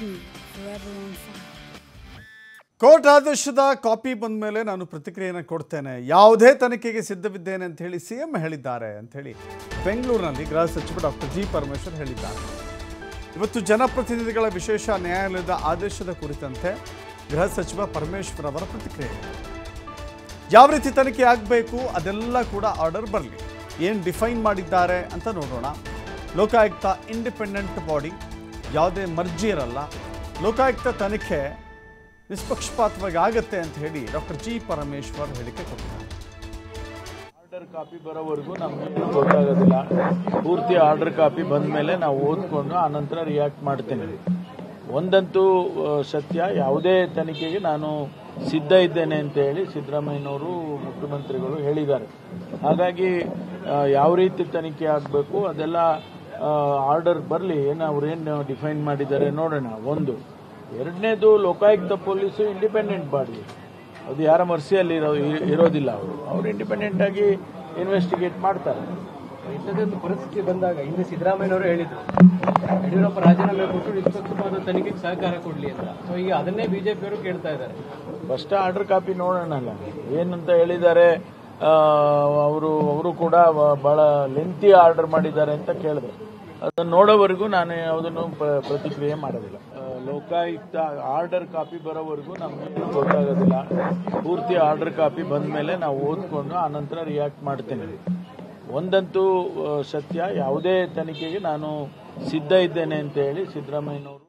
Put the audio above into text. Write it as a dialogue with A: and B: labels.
A: forever on fire.
B: Court ಆದೇಶದ copy ಬಂದ ಮೇಲೆ ನಾನು ಪ್ರತಿಕ್ರಿಯೆಯನ್ನು ಕೊಡ್ತೇನೆ ಯಾವುದೇ ತನಿಖೆಗೆ ಸಿದ್ಧವಿದ್ದೇನೆ ಅಂತ ಹೇಳಿ ಸಿ ಎಂ ಹೇಳಿದ್ದಾರೆ ಅಂತ ಹೇಳಿ ಬೆಂಗಳೂರಿನಲ್ಲಿ ಗೃಹ ಸಚಿವ ಡಾಕ್ಟರ್ ಜಿ ಪರಮೇಶ್ವರ್ ಹೇಳಿದ್ದಾರೆ ಇವತ್ತು ಜನಪ್ರತಿನಿಧಿಗಳ ವಿಶೇಷ ನ್ಯಾಯಾಲಯದ ಆದೇಶದ ಕುರಿತಂತೆ ಗೃಹ ಸಚಿವ ಪರಮೇಶ್ವರ್ ಅವರ ಪ್ರತಿಕ್ರಿಯೆ ಯಾವ ರೀತಿ ತನಿಖೆ ಆಗಬೇಕು ಅದೆಲ್ಲ ಕೂಡ ಆರ್ಡರ್ ಬರಲಿ ಏನು ಡಿಫೈನ್ ಮಾಡಿದ್ದಾರೆ ಅಂತ ನೋಡೋಣ ಲೋಕಾಯುಕ್ತ ಇಂಡಿಪೆಂಡೆಂಟ್ ಬಾಡಿ ಯಾವುದೇ ಮರ್ಜಿ ಇರಲ್ಲ ಲೋಕಾಯುಕ್ತ ತನಿಖೆ ನಿಷ್ಪಕ್ಷಪಾತವಾಗಿ ಆಗತ್ತೆ ಅಂತ ಹೇಳಿ ಡಾಕ್ಟರ್ ಜಿ ಪರಮೇಶ್ವರ್ ಹೇಳಿಕೆ ಕೊಟ್ಟಿದ್ದಾರೆ
C: ಆರ್ಡರ್ ಕಾಪಿ ಬರೋವರೆಗೂ ನಮ್ಗೇನು ಗೊತ್ತಾಗೋದಿಲ್ಲ ಪೂರ್ತಿ ಆರ್ಡರ್ ಕಾಪಿ ಬಂದ ಮೇಲೆ ನಾವು ಓದ್ಕೊಂಡು ಆನಂತರ ರಿಯಾಕ್ಟ್ ಮಾಡ್ತೇನೆ ಒಂದಂತೂ ಆ, ಸತ್ಯ ಯಾವುದೇ ತನಿಖೆಗೆ ನಾನು ಸಿದ್ಧ ಇದ್ದೇನೆ ಅಂತ ಹೇಳಿ ಸಿದ್ದರಾಮಯ್ಯನವರು ಮುಖ್ಯಮಂತ್ರಿಗಳು ಹೇಳಿದ್ದಾರೆ ಹಾಗಾಗಿ ಆ, ಯಾವ ರೀತಿ ತನಿಖೆ ಆಗಬೇಕು ಅದೆಲ್ಲ ಆರ್ಡರ್ ಬರಲಿ ಏನು ಅವ್ರೇನು ಡಿಫೈನ್ ಮಾಡಿದ್ದಾರೆ ನೋಡೋಣ ಒಂದು ಎರಡನೇದು ಲೋಕಾಯುಕ್ತ ಪೊಲೀಸು ಇಂಡಿಪೆಂಡೆಂಟ್ ಬಾಡಿ ಅದು ಯಾರ ಮರ್ಸಿಯಲ್ಲಿ ಇರೋ ಇರೋದಿಲ್ಲ ಅವರು ಅವರು ಇಂಡಿಪೆಂಡೆಂಟ್ ಆಗಿ ಇನ್ವೆಸ್ಟಿಗೇಟ್ ಮಾಡ್ತಾರೆ
D: ಇಂಥದ್ದೊಂದು ಪರಿಸ್ಥಿತಿ ಬಂದಾಗ ಹಿಂದೆ ಸಿದ್ದರಾಮಯ್ಯನವರು ಹೇಳಿದ್ರು ಯಡಿಯೂರಪ್ಪ ರಾಜೀನಾಮೆ ಕೊಟ್ಟು ನಿಷ್ಪಕ್ಷಪಾತ ತನಿಖೆಗೆ ಸಹಕಾರ ಕೊಡ್ಲಿ ಅಂತ ಸೊ ಈಗ ಅದನ್ನೇ ಬಿಜೆಪಿಯವರು ಕೇಳ್ತಾ ಇದ್ದಾರೆ
C: ಫಸ್ಟ್ ಆರ್ಡರ್ ಕಾಪಿ ನೋಡೋಣಲ್ಲ ಏನಂತ ಹೇಳಿದ್ದಾರೆ ಅವರು ಅವರು ಕೂಡ ಬ- ಬಹಳ ಲೆಂತಿ ಆರ್ಡರ್ ಮಾಡಿದ್ದಾರೆ ಅಂತ ಕೇಳಿದೆ ಅದನ್ನು ನೋಡೋವರೆಗೂ ನಾನು ಯಾವುದನ್ನು ಪ್ರ- ಪ್ರತಿಕ್ರಿಯೆ ಮಾಡೋದಿಲ್ಲ ಆ, ಲೋಕಾಯುಕ್ತ ಆರ್ಡರ್ ಕಾಪಿ ಬರೋವರೆಗೂ ನಮ್ಗೇನು ಗೊತ್ತಾಗೋದಿಲ್ಲ ಪೂರ್ತಿ ಆರ್ಡರ್ ಕಾಪಿ ಬಂದ ಮೇಲೆ ನಾವು ಓದ್ಕೊಂಡು ಆನಂತರ ರಿಯಾಕ್ಟ್ ಮಾಡ್ತೇನೆ ಒಂದಂತೂ ಆ, ಸತ್ಯ ಯಾವುದೇ ತನಿಖೆಗೆ ನಾನು ಸಿದ್ಧ ಇದ್ದೇನೆ ಅಂತ ಹೇಳಿ ಸಿದ್ದರಾಮಯ್ಯನವರು